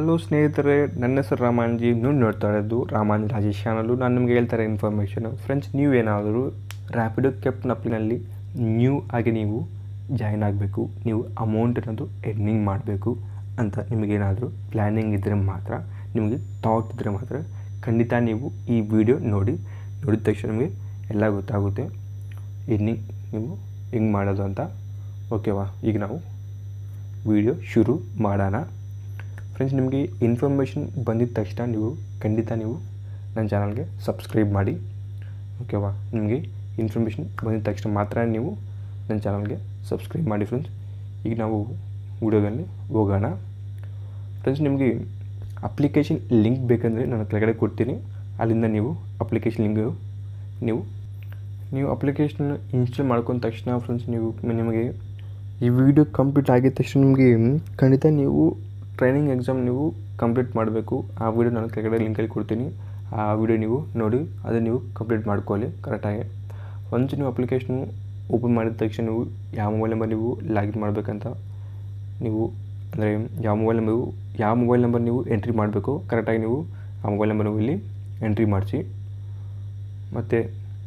hello ಸ್ನೇಹಿತರೆ ನನ್ನ ಹೆಸರು ರಾಮಾಂಜಿ ನೀವು ನೋಡ್ತಾ ಇರೋದು ರಾಮಾಂಜಿ ರಾಜೇಶ್ ಚಾನಲು ನಾನು ನಿಮಗೆ ಹೇಳ್ತಾರೆ ಇನ್ಫಾರ್ಮೇಷನು ಫ್ರೆಂಡ್ಸ್ ನೀವೇನಾದರೂ ರ್ಯಾಪಿಡೋ ಕೆಪ್ನ ಅಪ್ಲಿನಲ್ಲಿ ನ್ಯೂ ಆಗಿ ನೀವು ಜಾಯ್ನ್ ಆಗಬೇಕು ನೀವು ಅಮೌಂಟ್ ಅನ್ನೋದು ಎರ್ನಿಂಗ್ ಮಾಡಬೇಕು ಅಂತ ನಿಮಗೇನಾದರೂ ಪ್ಲ್ಯಾನಿಂಗ್ ಇದ್ದರೆ ಮಾತ್ರ ನಿಮಗೆ ಥಾಟ್ ಇದ್ದರೆ ಮಾತ್ರ ಖಂಡಿತ ನೀವು ಈ ವಿಡಿಯೋ ನೋಡಿ ನೋಡಿದ ತಕ್ಷಣ ನಿಮಗೆ ಎಲ್ಲ ಗೊತ್ತಾಗುತ್ತೆ ಎರ್ನಿಂಗ್ ನೀವು ಹೆಂಗೆ ಮಾಡೋದು ಅಂತ ಓಕೆವಾ ಈಗ ನಾವು ವಿಡಿಯೋ ಶುರು ಮಾಡೋಣ ಫ್ರೆಂಡ್ಸ್ ನಿಮಗೆ ಇನ್ಫಾರ್ಮೇಷನ್ ಬಂದಿದ ತಕ್ಷಣ ನೀವು ಖಂಡಿತ ನೀವು ನನ್ನ ಚಾನಲ್ಗೆ ಸಬ್ಸ್ಕ್ರೈಬ್ ಮಾಡಿ ಓಕೆವಾ ನಿಮಗೆ ಇನ್ಫಾರ್ಮೇಷನ್ ಬಂದಿದ ತಕ್ಷಣ ಮಾತ್ರ ನೀವು ನನ್ನ ಚಾನಲ್ಗೆ ಸಬ್ಸ್ಕ್ರೈಬ್ ಮಾಡಿ ಫ್ರೆಂಡ್ಸ್ ಈಗ ನಾವು ವಿಡಿಯೋದಲ್ಲಿ ಹೋಗೋಣ ಫ್ರೆಂಡ್ಸ್ ನಿಮಗೆ ಅಪ್ಲಿಕೇಶನ್ ಲಿಂಕ್ ಬೇಕಂದರೆ ನಾನು ಕೆಳಗಡೆ ಕೊಡ್ತೀನಿ ಅಲ್ಲಿಂದ ನೀವು ಅಪ್ಲಿಕೇಶನ್ ಲಿಂಕ್ ನೀವು ನೀವು ಅಪ್ಲಿಕೇಶನ್ ಇನ್ಸ್ಟಾಲ್ ಮಾಡ್ಕೊಂಡ ತಕ್ಷಣ ಫ್ರೆಂಡ್ಸ್ ನೀವು ನಿಮಗೆ ಈ ವಿಡಿಯೋ ಕಂಪ್ಲೀಟ್ ಆಗಿದ ತಕ್ಷಣ ನಿಮಗೆ ಖಂಡಿತ ನೀವು ಟ್ರೈನಿಂಗ್ ಎಕ್ಸಾಮ್ ನೀವು ಕಂಪ್ಲೀಟ್ ಮಾಡಬೇಕು ಆ ವಿಡಿಯೋ ನಾನು ಕೆಳಗಡೆ ಲಿಂಕಲ್ಲಿ ಕೊಡ್ತೀನಿ ಆ ವಿಡಿಯೋ ನೀವು ನೋಡಿ ಅದನ್ನು ನೀವು ಕಂಪ್ಲೀಟ್ ಮಾಡ್ಕೊಳ್ಳಿ ಕರೆಕ್ಟಾಗಿ ಒಂಚು ನೀವು ಅಪ್ಲಿಕೇಶನು ಓಪನ್ ಮಾಡಿದ ತಕ್ಷಣ ನೀವು ಯಾವ ಮೊಬೈಲ್ ನಂಬರ್ ನೀವು ಲಾಗಿನ್ ಮಾಡಬೇಕಂತ ನೀವು ಅಂದರೆ ಯಾವ ಮೊಬೈಲ್ ನಂಬರ್ ಯಾವ ಮೊಬೈಲ್ ನಂಬರ್ ನೀವು ಎಂಟ್ರಿ ಮಾಡಬೇಕು ಕರೆಕ್ಟಾಗಿ ನೀವು ಆ ಮೊಬೈಲ್ ನಂಬರ್ ನೀವು ಇಲ್ಲಿ ಎಂಟ್ರಿ ಮಾಡಿಸಿ ಮತ್ತು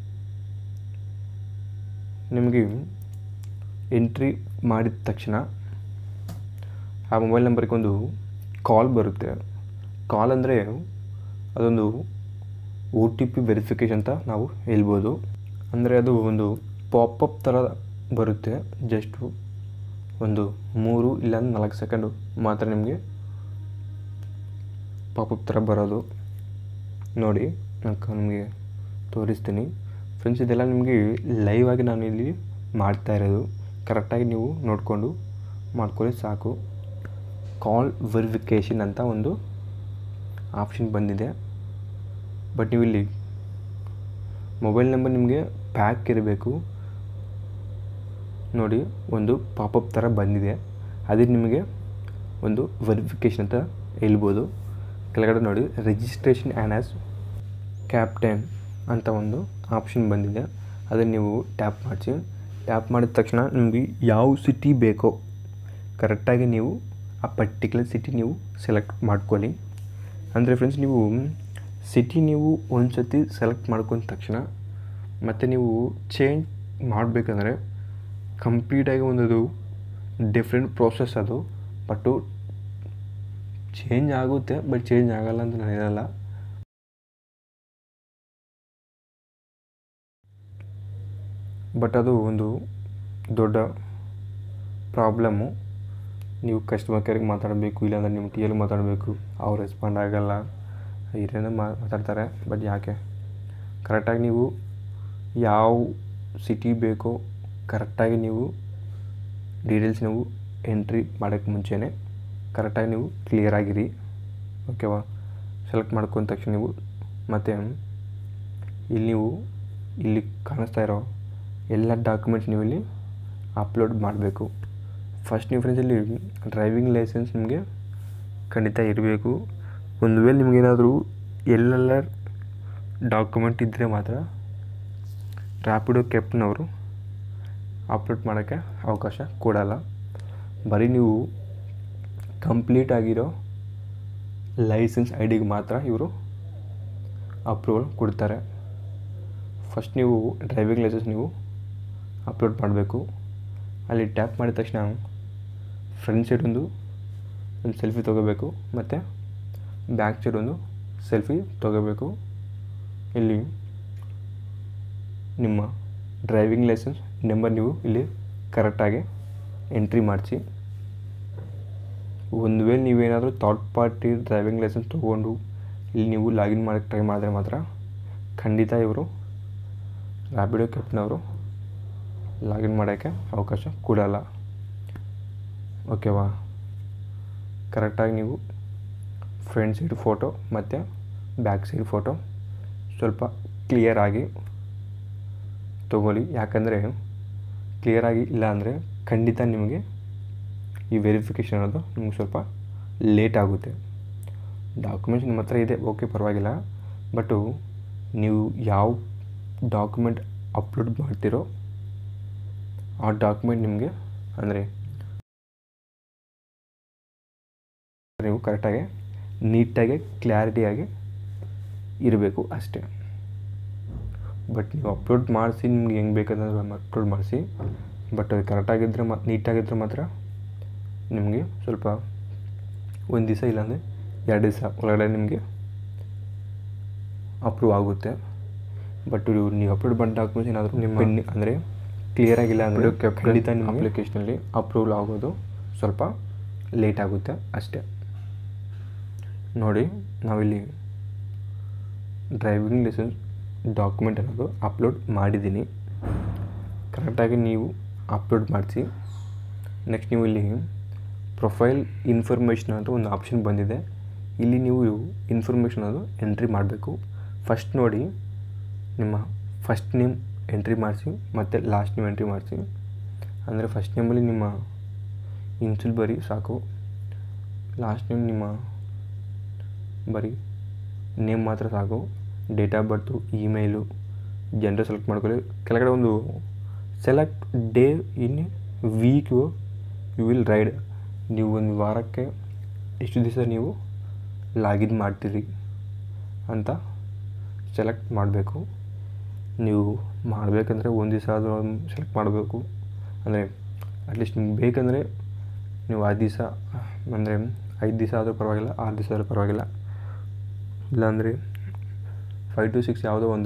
ನಿಮಗೆ ಎಂಟ್ರಿ ಮಾಡಿದ ತಕ್ಷಣ ಆ ಮೊಬೈಲ್ ನಂಬರ್ಗೆ ಒಂದು ಕಾಲ್ ಬರುತ್ತೆ ಕಾಲ್ ಅಂದರೆ ಅದೊಂದು ಒ ಟಿ ಪಿ ವೆರಿಫಿಕೇಷನ್ ಅಂತ ನಾವು ಹೇಳ್ಬೋದು ಅಂದರೆ ಅದು ಒಂದು ಪಾಪಪ್ ಥರ ಬರುತ್ತೆ ಜಸ್ಟು ಒಂದು ಮೂರು ಇಲ್ಲ ನಾಲ್ಕು ಸೆಕೆಂಡು ಮಾತ್ರ ನಿಮಗೆ ಪಾಪಪ್ ಥರ ಬರೋದು ನೋಡಿ ನಾನು ನಿಮಗೆ ತೋರಿಸ್ತೀನಿ ಫ್ರೆಂಡ್ಸ್ ಇದೆಲ್ಲ ನಿಮಗೆ ಲೈವ್ ಆಗಿ ನಾನು ಇಲ್ಲಿ ಮಾಡ್ತಾ ಇರೋದು ಕರೆಕ್ಟಾಗಿ ನೀವು ನೋಡಿಕೊಂಡು ಮಾಡ್ಕೊಳ್ಳಿ ಸಾಕು ಕಾಲ್ ವೆರಿಫಿಕೇಷನ್ ಅಂತ ಒಂದು ಆಪ್ಷನ್ ಬಂದಿದೆ ಬಟ್ ನೀವು ಇಲ್ಲಿ ಮೊಬೈಲ್ ನಂಬರ್ ನಿಮಗೆ ಪ್ಯಾಕ್ ಇರಬೇಕು ನೋಡಿ ಒಂದು ಪಾಪಪ್ ಥರ ಬಂದಿದೆ ಅದು ನಿಮಗೆ ಒಂದು ವೆರಿಫಿಕೇಷನ್ ಅಂತ ಹೇಳ್ಬೋದು ಕೆಳಗಡೆ ನೋಡಿ ರಿಜಿಸ್ಟ್ರೇಷನ್ ಆ್ಯಂಡ್ ಆ್ಯಸ್ ಕ್ಯಾಪ್ಟನ್ ಅಂತ ಒಂದು ಆಪ್ಷನ್ ಬಂದಿದೆ ಅದನ್ನು ನೀವು ಟ್ಯಾಪ್ ಮಾಡಿಸಿ ಟ್ಯಾಪ್ ಮಾಡಿದ ತಕ್ಷಣ ನಿಮಗೆ ಯಾವ ಸಿಟಿ ಬೇಕೋ ಕರೆಕ್ಟಾಗಿ ನೀವು ಆ ಪರ್ಟಿಕ್ಯುಲರ್ ಸಿಟಿ ನೀವು ಸೆಲೆಕ್ಟ್ ಮಾಡ್ಕೊಳ್ಳಿ ಅಂದರೆ ಫ್ರೆಂಡ್ಸ್ ನೀವು ಸಿಟಿ ನೀವು ಒಂದು ಸತಿ ಸೆಲೆಕ್ಟ್ ಮಾಡ್ಕೊಂಡ ತಕ್ಷಣ ಮತ್ತು ನೀವು ಚೇಂಜ್ ಮಾಡಬೇಕಂದ್ರೆ ಕಂಪ್ಲೀಟಾಗಿ ಒಂದದು ಡಿಫ್ರೆಂಟ್ ಪ್ರೋಸೆಸ್ ಅದು ಬಟ್ಟು ಚೇಂಜ್ ಆಗುತ್ತೆ ಬಟ್ ಚೇಂಜ್ ಆಗಲ್ಲ ಅಂತ ನಾನು ಹೇಳಲ್ಲ ಬಟ್ ಅದು ಒಂದು ದೊಡ್ಡ ಪ್ರಾಬ್ಲಮ್ಮು ನೀವು ಕಸ್ಟಮರ್ ಕೇರಿಗೆ ಮಾತಾಡಬೇಕು ಇಲ್ಲಾಂದ್ರೆ ನಿಮ್ಮ ಟಿ ಎಲ್ ಮಾತಾಡಬೇಕು ಅವ್ರು ರೆಸ್ಪಾಂಡ್ ಆಗಲ್ಲ ಏನೇನೋ ಮಾತಾಡ್ತಾರೆ ಬಟ್ ಯಾಕೆ ಕರೆಕ್ಟಾಗಿ ನೀವು ಯಾವ ಸಿಟಿ ಬೇಕೋ ಕರೆಕ್ಟಾಗಿ ನೀವು ಡೀಟೇಲ್ಸ್ ನೀವು ಎಂಟ್ರಿ ಮಾಡೋಕ್ಕೆ ಮುಂಚೆನೇ ಕರೆಕ್ಟಾಗಿ ನೀವು ಕ್ಲಿಯರ್ ಆಗಿರಿ ಓಕೆವಾ ಸೆಲೆಕ್ಟ್ ಮಾಡ್ಕೊಂಡ ತಕ್ಷಣ ನೀವು ಮತ್ತು ಇಲ್ಲಿ ನೀವು ಇಲ್ಲಿ ಕಾಣಿಸ್ತಾ ಇರೋ ಎಲ್ಲ ಡಾಕ್ಯುಮೆಂಟ್ಸ್ ನೀವು ಇಲ್ಲಿ ಅಪ್ಲೋಡ್ ಮಾಡಬೇಕು ಫಸ್ಟ್ ನೀವು ಫ್ರೆಂಡ್ಸ್ ಇಲ್ಲಿ ಡ್ರೈವಿಂಗ್ ಲೈಸೆನ್ಸ್ ನಿಮಗೆ ಖಂಡಿತ ಇರಬೇಕು ಒಂದು ವೇಳೆ ನಿಮಗೇನಾದರೂ ಎಲ್ಲೆಲ್ಲ ಡಾಕ್ಯುಮೆಂಟ್ ಇದ್ದರೆ ಮಾತ್ರ ರ್ಯಾಪಿಡೋ ಕೆಪ್ನವರು ಅಪ್ಲೋಡ್ ಮಾಡೋಕ್ಕೆ ಅವಕಾಶ ಕೊಡಲ್ಲ ಬರೀ ನೀವು ಕಂಪ್ಲೀಟ್ ಆಗಿರೋ ಲೈಸೆನ್ಸ್ ಐ ಡಿಗೆ ಮಾತ್ರ ಇವರು ಅಪ್ರೂವಲ್ ಕೊಡ್ತಾರೆ ಫಸ್ಟ್ ನೀವು ಡ್ರೈವಿಂಗ್ ಲೈಸೆನ್ಸ್ ನೀವು ಅಪ್ಲೋಡ್ ಮಾಡಬೇಕು ಅಲ್ಲಿ ಟ್ಯಾಪ್ ಮಾಡಿದ ತಕ್ಷಣ ಫ್ರಂಟ್ ಸೈಡ್ ಒಂದು ಒಂದು ಸೆಲ್ಫಿ ತೊಗೋಬೇಕು ಮತ್ತು ಬ್ಯಾಕ್ ಸೈಡ್ ಒಂದು ಸೆಲ್ಫಿ ತೊಗೋಬೇಕು ಇಲ್ಲಿ ನಿಮ್ಮ ಡ್ರೈವಿಂಗ್ ಲೈಸೆನ್ಸ್ ನಂಬರ್ ನೀವು ಇಲ್ಲಿ ಕರೆಕ್ಟಾಗಿ ಎಂಟ್ರಿ ಮಾಡಿಸಿ ಒಂದು ವೇಳೆ ನೀವೇನಾದರೂ ಥರ್ಡ್ ಪಾರ್ಟಿ ಡ್ರೈವಿಂಗ್ ಲೈಸೆನ್ಸ್ ತೊಗೊಂಡು ಇಲ್ಲಿ ನೀವು ಲಾಗಿನ್ ಮಾಡೋಕ್ಕೆ ಟ್ರೈ ಮಾಡಿದ್ರೆ ಮಾತ್ರ ಖಂಡಿತ ಇವರು ರ್ಯಾಪಿಡೋ ಕೆಪ್ನವರು ಲಾಗಿನ್ ಮಾಡೋಕ್ಕೆ ಅವಕಾಶ ಕೊಡಲ್ಲ ಓಕೆವಾ ಕರೆಕ್ಟಾಗಿ ನೀವು ಫ್ರಂಟ್ ಸೈಡ್ ಫೋಟೋ ಮತ್ತು ಬ್ಯಾಕ್ ಸೈಡ್ ಫೋಟೋ ಸ್ವಲ್ಪ ಕ್ಲಿಯರಾಗಿ ತೊಗೊಳ್ಳಿ ಯಾಕಂದರೆ ಕ್ಲಿಯರಾಗಿ ಇಲ್ಲ ಅಂದರೆ ಖಂಡಿತ ನಿಮಗೆ ಈ ವೆರಿಫಿಕೇಷನ್ ಅನ್ನೋದು ನಿಮ್ಗೆ ಸ್ವಲ್ಪ ಲೇಟ್ ಆಗುತ್ತೆ ಡಾಕ್ಯುಮೆಂಟ್ಸ್ ನಿಮ್ಮ ಹತ್ರ ಇದೆ ಓಕೆ ಪರವಾಗಿಲ್ಲ ಬಟ್ಟು ನೀವು ಯಾವ ಡಾಕ್ಯುಮೆಂಟ್ ಅಪ್ಲೋಡ್ ಮಾಡ್ತೀರೋ ಆ ಡಾಕ್ಯುಮೆಂಟ್ ನಿಮಗೆ ಅಂದರೆ ನೀವು ಕರೆಕ್ಟಾಗಿ ನೀಟಾಗಿ ಕ್ಲಾರಿಟಿಯಾಗಿ ಇರಬೇಕು ಅಷ್ಟೇ ಬಟ್ ನೀವು ಅಪ್ಲೋಡ್ ಮಾಡಿಸಿ ನಿಮ್ಗೆ ಹೆಂಗೆ ಬೇಕಾದ್ರೆ ಅಪ್ಲೋಡ್ ಮಾಡಿಸಿ ಬಟ್ ಅದು ಕರೆಕ್ಟಾಗಿದ್ದರೆ ಮತ್ತು ನೀಟಾಗಿದ್ದರೆ ಮಾತ್ರ ನಿಮಗೆ ಸ್ವಲ್ಪ ಒಂದು ದಿವಸ ಇಲ್ಲಾಂದರೆ ಎರಡು ದಿವಸ ಒಳಗಡೆ ನಿಮಗೆ ಅಪ್ರೂವ್ ಆಗುತ್ತೆ ಬಟ್ ನೀವು ಅಪ್ಲೋಡ್ ಬಂದ ಡಾಕ್ಯುಮೆಂಟ್ಸ್ ಏನಾದರೂ ನಿಮ್ಮ ಅಂದರೆ ಕ್ಲಿಯರ್ ಆಗಿಲ್ಲ ಅಂದರೆ ಖಂಡಿತ ನಿಮ್ಮ ಅಪ್ಲಿಕೇಶನಲ್ಲಿ ಅಪ್ರೂವಲ್ ಆಗೋದು ಸ್ವಲ್ಪ ಲೇಟ್ ಆಗುತ್ತೆ ಅಷ್ಟೇ ನೋಡಿ ನಾವಿಲ್ಲಿ ಡ್ರೈವಿಂಗ್ ಲೈಸೆನ್ಸ್ ಡಾಕ್ಯುಮೆಂಟ್ ಅನ್ನೋದು ಅಪ್ಲೋಡ್ ಮಾಡಿದ್ದೀನಿ ಕರೆಕ್ಟಾಗಿ ನೀವು ಅಪ್ಲೋಡ್ ಮಾಡಿಸಿ ನೆಕ್ಸ್ಟ್ ನೀವು ಇಲ್ಲಿ ಪ್ರೊಫೈಲ್ ಇನ್ಫಾರ್ಮೇಷನ್ ಅಂತ ಒಂದು ಆಪ್ಷನ್ ಬಂದಿದೆ ಇಲ್ಲಿ ನೀವು ಇನ್ಫಾರ್ಮೇಷನ್ ಅದು ಎಂಟ್ರಿ ಮಾಡಬೇಕು ಫಸ್ಟ್ ನೋಡಿ ನಿಮ್ಮ ಫಸ್ಟ್ ನೇಮ್ ಎಂಟ್ರಿ ಮಾಡಿಸಿ ಮತ್ತು ಲಾಸ್ಟ್ ನೇಮ್ ಎಂಟ್ರಿ ಮಾಡಿಸಿ ಅಂದರೆ ಫಸ್ಟ್ ನೇಮಲ್ಲಿ ನಿಮ್ಮ ಇನ್ಸುಲ್ ಬರೀ ಸಾಕು ಲಾಸ್ಟ್ ನೇಮ್ ನಿಮ್ಮ ಬರೀ ನೇಮ್ ಮಾತ್ರ ಸಾಕು date of birth email gender select ಮಾಡ್ಕೊಳ್ಳಿ ಕೆಳಗಡೆ ಒಂದು select day in week you you will ride ನೀವು ಒಂದು ವಾರಕ್ಕೆ ಎಷ್ಟು ದಿವಸ ನೀವು ಲಾಗಿನ್ ಮಾಡ್ತೀರಿ ಅಂತ ಸೆಲೆಕ್ಟ್ ಮಾಡಬೇಕು ನೀವು ಮಾಡಬೇಕಂದ್ರೆ ಒಂದು ದಿವಸ ಆದರೂ ಸೆಲೆಕ್ಟ್ ಮಾಡಬೇಕು ಅಂದರೆ ಅಟ್ಲೀಸ್ಟ್ ನಿಮ್ಗೆ ಬೇಕಂದರೆ ನೀವು ಆರು ದಿವಸ ಅಂದರೆ ಐದು ದಿವಸ ಆದರೂ ಪರವಾಗಿಲ್ಲ ಆರು ದಿವಸ ಆದರೂ ಪರವಾಗಿಲ್ಲ ಇಲ್ಲಾಂದರೆ ಫೈವ್ ಟು ಸಿಕ್ಸ್ ಯಾವುದೋ ಒಂದು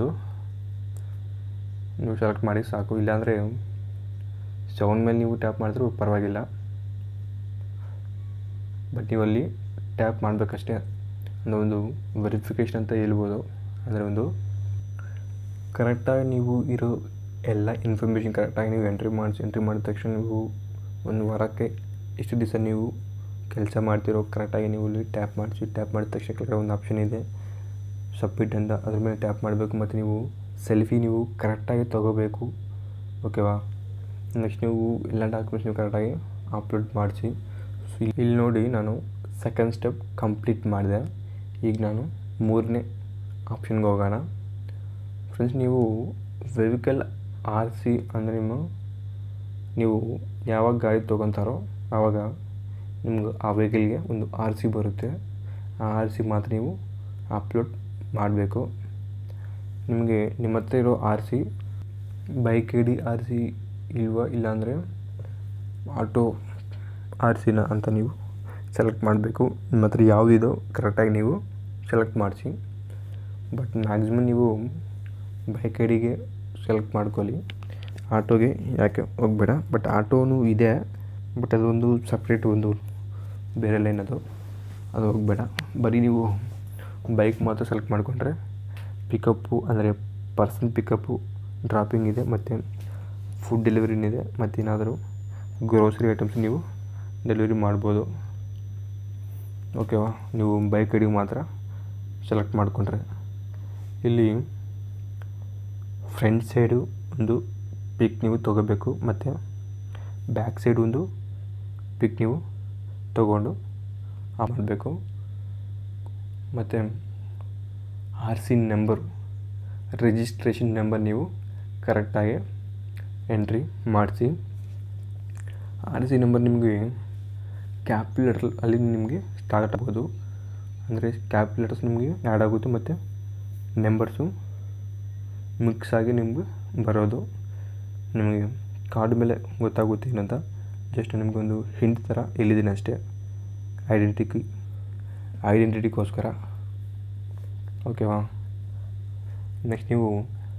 ನೀವು ಸೆಲೆಕ್ಟ್ ಮಾಡಿ ಸಾಕು ಇಲ್ಲಾಂದರೆ ಸೆವೆನ್ ಮೇಲೆ ನೀವು ಟ್ಯಾಪ್ ಮಾಡಿದ್ರೂ ಪರವಾಗಿಲ್ಲ ಬಟ್ ನೀವು ಅಲ್ಲಿ ಟ್ಯಾಪ್ ಮಾಡಬೇಕಷ್ಟೇ ಅಂದರೆ ಒಂದು ವೆರಿಫಿಕೇಷನ್ ಅಂತ ಹೇಳ್ಬೋದು ಅಂದರೆ ಒಂದು ಕರೆಕ್ಟಾಗಿ ನೀವು ಇರೋ ಎಲ್ಲ ಇನ್ಫಾರ್ಮೇಷನ್ ಕರೆಕ್ಟಾಗಿ ನೀವು ಎಂಟ್ರಿ ಮಾಡಿಸಿ ಎಂಟ್ರಿ ಮಾಡಿದ ತಕ್ಷಣ ನೀವು ಒಂದು ವಾರಕ್ಕೆ ಎಷ್ಟು ದಿವಸ ನೀವು ಕೆಲಸ ಮಾಡ್ತಿರೋ ಕರೆಕ್ಟಾಗಿ ನೀವು ಇಲ್ಲಿ ಟ್ಯಾಪ್ ಮಾಡಿಸಿ ಟ್ಯಾಪ್ ಮಾಡಿದ ತಕ್ಷಣ ಕೆಳಗಡೆ ಒಂದು ಆಪ್ಷನ್ ಇದೆ ಸಬ್ಮಿಟ್ ಅಂತ ಅದ್ರ ಮೇಲೆ ಟ್ಯಾಪ್ ಮಾಡಬೇಕು ಮತ್ತು ನೀವು ಸೆಲ್ಫಿ ನೀವು ಕರೆಕ್ಟಾಗಿ ತೊಗೋಬೇಕು ಓಕೆವಾ ನೆಕ್ಸ್ಟ್ ನೀವು ಎಲ್ಲ ಡಾಕ್ಯುಮೆಂಟ್ಸ್ ನೀವು ಕರೆಕ್ಟಾಗಿ ಅಪ್ಲೋಡ್ ಮಾಡಿಸಿ ಸೊ ಇಲ್ಲಿ ನೋಡಿ ನಾನು ಸೆಕೆಂಡ್ ಸ್ಟೆಪ್ ಕಂಪ್ಲೀಟ್ ಮಾಡಿದೆ ಈಗ ನಾನು ಮೂರನೇ ಆಪ್ಷನ್ಗೆ ಹೋಗೋಣ ಫ್ರೆಂಡ್ಸ್ ನೀವು ವೆಹಿಕಲ್ ಆರ್ ಸಿ ಅಂದರೆ ನಿಮ್ಮ ನೀವು ಯಾವಾಗ ಗಾಡಿ ತೊಗೊತಾರೋ ಆವಾಗ ನಿಮ್ಗೆ ಆ ವೆಹಿಕಲ್ಗೆ ಒಂದು ಆರ್ ಸಿ ಬರುತ್ತೆ ಆ ಆರ್ ಸಿ ಮಾತ್ರ ನೀವು ಅಪ್ಲೋಡ್ ಮಾಡಬೇಕು ನಿಮಗೆ ನಿಮ್ಮ ಹತ್ರ ಇರೋ R C bike I D R C ಇಲ್ವಾ ಇಲ್ಲಾಂದರೆ ಆಟೋ ಆರ್ ಸಿನ ಅಂತ ನೀವು ಸೆಲೆಕ್ಟ್ ಮಾಡಬೇಕು ನಿಮ್ಮ ಹತ್ರ ಯಾವುದಿದೋ ಕರೆಕ್ಟಾಗಿ ನೀವು ಸೆಲೆಕ್ಟ್ ಮಾಡಿಸಿ ಬಟ್ ಮ್ಯಾಕ್ಸಿಮಮ್ ನೀವು ಬೈಕ್ ಐ ಡಿಗೆ ಸೆಲೆಕ್ಟ್ ಮಾಡ್ಕೊಳ್ಳಿ ಆಟೋಗೆ ಯಾಕೆ ಹೋಗಬೇಡ ಬಟ್ ಆಟೋನೂ ಇದೆ ಬಟ್ ಅದೊಂದು ಸಪ್ರೇಟ್ ಒಂದು ಬೇರೆ ಲೈನ್ ಅದು ಅದು ಹೋಗಬೇಡ ಬರೀ ನೀವು ಬೈಕ್ ಮಾತ್ರ ಸೆಲೆಕ್ಟ್ ಮಾಡಿಕೊಂಡ್ರೆ ಪಿಕಪ್ಪು ಅಂದರೆ ಪರ್ಸನ್ ಪಿಕಪ್ಪು ಡ್ರಾಪಿಂಗ್ ಇದೆ ಮತ್ತು ಫುಡ್ ಡೆಲಿವರಿನಿದೆ ಮತ್ತೇನಾದರೂ ಗ್ರೋಸರಿ ಐಟಮ್ಸ್ ನೀವು ಡೆಲಿವರಿ ಮಾಡ್ಬೋದು ಓಕೆವಾ ನೀವು ಬೈಕ್ ಐಡಿಗೆ ಮಾತ್ರ ಸೆಲೆಕ್ಟ್ ಮಾಡಿಕೊಂಡ್ರೆ ಇಲ್ಲಿ ಫ್ರಂಟ್ ಸೈಡು ಒಂದು ಪಿಕ್ ನೀವು ತೊಗೋಬೇಕು ಮತ್ತು ಬ್ಯಾಕ್ ಸೈಡ್ ಒಂದು ಪಿಕ್ ನೀವು ತೊಗೊಂಡು ಆ ಮಾಡಬೇಕು ಮತ್ತು R C number registration number ನೀವು ಕರೆಕ್ಟಾಗಿ ಎಂಟ್ರಿ ಮಾಡಿಸಿ ಆರ್ ಸಿ ನಂಬರ್ ನಿಮಗೆ ಕ್ಯಾಪಿಟಲ್ ಅಲ್ಲಿ ನಿಮಗೆ ಸ್ಟಾರ್ಟ್ ಆಗ್ಬೋದು ಅಂದರೆ ಕ್ಯಾಪಿಟಲ್ಸ್ ನಿಮಗೆ ಆ್ಯಡ್ ಆಗುತ್ತೆ ಮತ್ತು ನಂಬರ್ಸು ಮಿಕ್ಸ್ ಆಗಿ ನಿಮಗೆ ಬರೋದು ನಿಮಗೆ ಕಾರ್ಡ್ ಮೇಲೆ ಗೊತ್ತಾಗುತ್ತೆ ಏನಂತ ಜಸ್ಟ್ ನಿಮಗೊಂದು ಹಿಂಟ್ ಥರ ಇಲ್ಲಿದ್ದೀನಿ ಅಷ್ಟೇ ಐಡೆಂಟಿಟಿ ಐಡೆಂಟಿಟಿಗೋಸ್ಕರ ಓಕೆವಾ ನೆಕ್ಸ್ಟ್ ನೀವು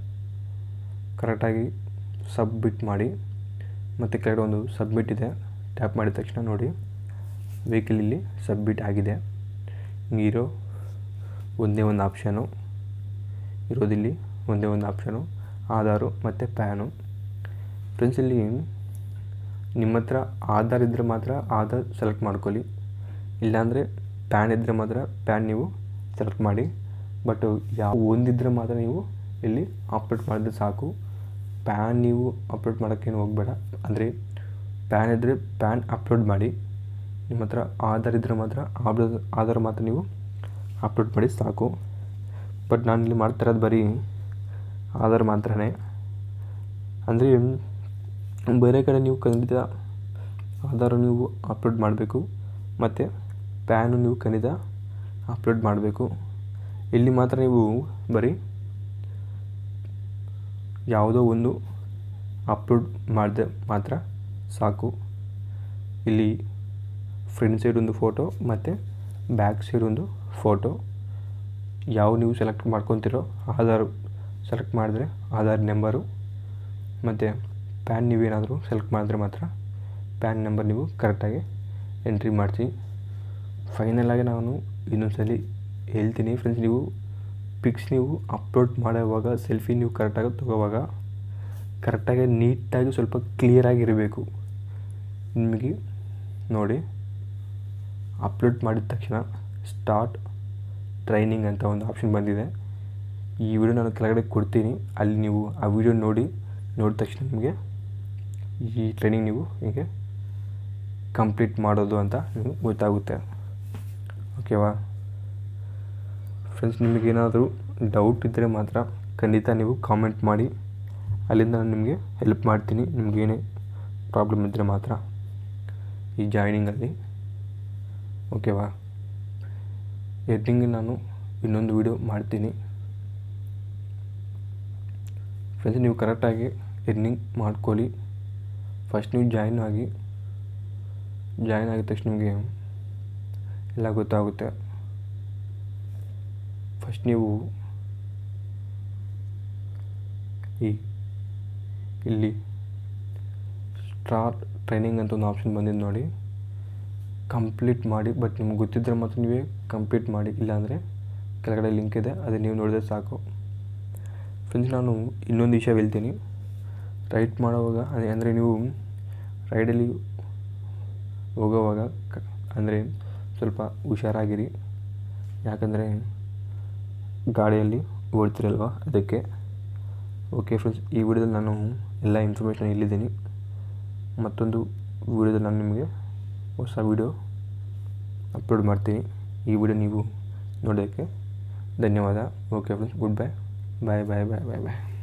ಕರೆಕ್ಟಾಗಿ ಸಬ್ಮಿಟ್ ಮಾಡಿ ಮತ್ತು ಕೆಳಗಡೆ ಒಂದು ಸಬ್ಮಿಟ್ ಇದೆ ಟ್ಯಾಪ್ ಮಾಡಿದ ತಕ್ಷಣ ನೋಡಿ ವೆಹಿಕಲ್ ಇಲ್ಲಿ ಸಬ್ಮಿಟ್ ಆಗಿದೆ ಹಿಂಗಿರೋ ಒಂದೇ ಒಂದು ಆಪ್ಷನು ಇರೋದಿಲ್ಲಿ ಒಂದೇ ಒಂದು ಆಪ್ಷನು ಆಧಾರು ಮತ್ತು ಪ್ಯಾನು ಫ್ರೆಂಡ್ಸ್ ಇಲ್ಲಿ ನಿಮ್ಮ ಹತ್ರ ಆಧಾರ್ ಇದ್ದರೆ ಮಾತ್ರ ಆಧಾರ್ ಸೆಲೆಕ್ಟ್ ಮಾಡ್ಕೊಳ್ಳಿ ಇಲ್ಲಾಂದರೆ ಪ್ಯಾನ್ ಇದ್ದರೆ ಮಾತ್ರ ಪ್ಯಾನ್ ನೀವು ಸೆಲೆಕ್ಟ್ ಮಾಡಿ ಬಟ್ ಯಾವ ಒಂದಿದ್ದರೆ ಮಾತ್ರ ನೀವು ಇಲ್ಲಿ ಅಪ್ಲೋಡ್ ಮಾಡಿದ್ರೆ ಸಾಕು ಪ್ಯಾನ್ ನೀವು ಅಪ್ಲೋಡ್ ಮಾಡೋಕ್ಕೇನು ಹೋಗಬೇಡ ಅಂದರೆ ಪ್ಯಾನ್ ಇದ್ದರೆ ಪ್ಯಾನ್ ಅಪ್ಲೋಡ್ ಮಾಡಿ ನಿಮ್ಮ ಹತ್ರ ಆಧಾರ್ ಇದ್ದರೆ ಮಾತ್ರ ಆಧಾರ್ ಆಧಾರ್ ಮಾತ್ರ ನೀವು ಅಪ್ಲೋಡ್ ಮಾಡಿ ಸಾಕು ಬಟ್ ನಾನು ಇಲ್ಲಿ ಮಾಡ್ತಿರೋದು ಬರೀ ಆಧಾರ್ ಮಾತ್ರನೇ ಅಂದರೆ ಬೇರೆ ಕಡೆ ನೀವು ಖಂಡಿತ ಆಧಾರ ನೀವು ಅಪ್ಲೋಡ್ ಮಾಡಬೇಕು ಮತ್ತು ಪ್ಯಾನು ನೀವು ಖಂಡಿತ ಅಪ್ಲೋಡ್ ಮಾಡಬೇಕು ಇಲ್ಲಿ ಮಾತ್ರ ನೀವು ಬರೀ ಯಾವುದೋ ಒಂದು ಅಪ್ಲೋಡ್ ಮಾಡಿದೆ ಮಾತ್ರ ಸಾಕು ಇಲ್ಲಿ ಫ್ರಂಟ್ ಸೈಡ್ ಒಂದು ಫೋಟೋ ಮತ್ತು ಬ್ಯಾಕ್ ಸೈಡ್ ಒಂದು ಫೋಟೋ ಯಾವ ನೀವು ಸೆಲೆಕ್ಟ್ ಮಾಡ್ಕೊತಿರೋ ಆಧಾರ್ ಸೆಲೆಕ್ಟ್ ಮಾಡಿದ್ರೆ ಆಧಾರ್ ನಂಬರು ಮತ್ತು ಪ್ಯಾನ್ ನೀವೇನಾದರೂ ಸೆಲೆಕ್ಟ್ ಮಾಡಿದ್ರೆ ಮಾತ್ರ ಪ್ಯಾನ್ ನಂಬರ್ ನೀವು ಕರೆಕ್ಟಾಗಿ ಎಂಟ್ರಿ ಮಾಡ್ತೀನಿ ಫೈನಲಾಗಿ ನಾನು ಇನ್ನೊಂದು ಸಲ ಹೇಳ್ತೀನಿ ಫ್ರೆಂಡ್ಸ್ ನೀವು ಪಿಕ್ಸ್ ನೀವು ಅಪ್ಲೋಡ್ ಮಾಡೋವಾಗ ಸೆಲ್ಫಿ ನೀವು ಕರೆಕ್ಟಾಗಿ ತೊಗೋವಾಗ ಕರೆಕ್ಟಾಗಿ ನೀಟಾಗಿ ಸ್ವಲ್ಪ ಕ್ಲಿಯರಾಗಿರಬೇಕು ನಿಮಗೆ ನೋಡಿ ಅಪ್ಲೋಡ್ ಮಾಡಿದ ತಕ್ಷಣ ಸ್ಟಾರ್ಟ್ ಟ್ರೈನಿಂಗ್ ಅಂತ ಒಂದು ಆಪ್ಷನ್ ಬಂದಿದೆ ಈ ವಿಡಿಯೋ ನಾನು ಕೆಳಗಡೆ ಕೊಡ್ತೀನಿ ಅಲ್ಲಿ ನೀವು ಆ ವಿಡಿಯೋ ನೋಡಿ ನೋಡಿದ ತಕ್ಷಣ ನಿಮಗೆ ಈ ಟ್ರೈನಿಂಗ್ ನೀವು ಹೀಗೆ ಕಂಪ್ಲೀಟ್ ಮಾಡೋದು ಅಂತ ನಿಮಗೆ ಗೊತ್ತಾಗುತ್ತೆ ಓಕೆವಾ ಫ್ರೆಂಡ್ಸ್ ನಿಮಗೇನಾದರೂ ಡೌಟ್ ಇದ್ದರೆ ಮಾತ್ರ ಖಂಡಿತ ನೀವು ಕಾಮೆಂಟ್ ಮಾಡಿ ಅಲ್ಲಿಂದ ನಾನು ನಿಮಗೆ ಹೆಲ್ಪ್ ಮಾಡ್ತೀನಿ ನಿಮಗೇನೇ ಪ್ರಾಬ್ಲಮ್ ಇದ್ದರೆ ಮಾತ್ರ ಈ ಜಾಯ್ನಿಂಗಲ್ಲಿ ಓಕೆವಾ ಎಡ್ಡಿಂಗ್ ನಾನು ಇನ್ನೊಂದು ವಿಡಿಯೋ ಮಾಡ್ತೀನಿ ಫ್ರೆಂಡ್ಸ್ ನೀವು ಕರೆಕ್ಟಾಗಿ ಎರ್ನಿಂಗ್ ಮಾಡ್ಕೊಳ್ಳಿ ಫಸ್ಟ್ ನೀವು ಜಾಯ್ನ್ ಆಗಿ ಜಾಯ್ನ್ ಆಗಿದ ತಕ್ಷಣ ನಿಮಗೆ ಎಲ್ಲ ಗೊತ್ತಾಗುತ್ತೆ ಫಸ್ಟ್ ನೀವು ಈ ಇಲ್ಲಿ ಸ್ಟಾರ್ಟ್ ಟ್ರೈನಿಂಗ್ ಅಂತ ಒಂದು ಆಪ್ಷನ್ ಬಂದಿದ್ದು ನೋಡಿ ಕಂಪ್ಲೀಟ್ ಮಾಡಿ ಬಟ್ ನಿಮ್ಗೆ ಗೊತ್ತಿದ್ದರೆ ಮಾತ್ರ ನೀವೇ ಕಂಪ್ಲೀಟ್ ಮಾಡಿ ಇಲ್ಲಾಂದರೆ ಕೆಳಗಡೆ ಲಿಂಕ್ ಇದೆ ಅದು ನೀವು ನೋಡಿದ್ರೆ ಸಾಕು ಫ್ರೆಂಡ್ಸ್ ನಾನು ಇನ್ನೊಂದು ವಿಷಯ ಹೇಳ್ತೀನಿ ರೈಡ್ ಮಾಡೋವಾಗ ಅದೇ ಅಂದರೆ ನೀವು ರೈಡಲ್ಲಿ ಹೋಗೋವಾಗ ಕ ಅಂದರೆ ಸ್ವಲ್ಪ ಹುಷಾರಾಗಿರಿ ಯಾಕಂದರೆ ಗಾಡಿಯಲ್ಲಿ ಓಡ್ತಿರಲ್ವ ಅದಕ್ಕೆ ಓಕೆ ಫ್ರೆಂಡ್ಸ್ ಈ ವಿಡಿಯೋದಲ್ಲಿ ನಾನು ಎಲ್ಲ ಇನ್ಫಾರ್ಮೇಷನ್ ಇಲ್ಲಿದ್ದೀನಿ ಮತ್ತೊಂದು ವಿಡಿಯೋದಲ್ಲಿ ನಾನು ನಿಮಗೆ ಹೊಸ ವಿಡಿಯೋ ಅಪ್ಲೋಡ್ ಮಾಡ್ತೀನಿ ಈ ವಿಡಿಯೋ ನೀವು ನೋಡೋಕ್ಕೆ ಧನ್ಯವಾದ okay friends good bye bye bye bye bye ಬಾಯ್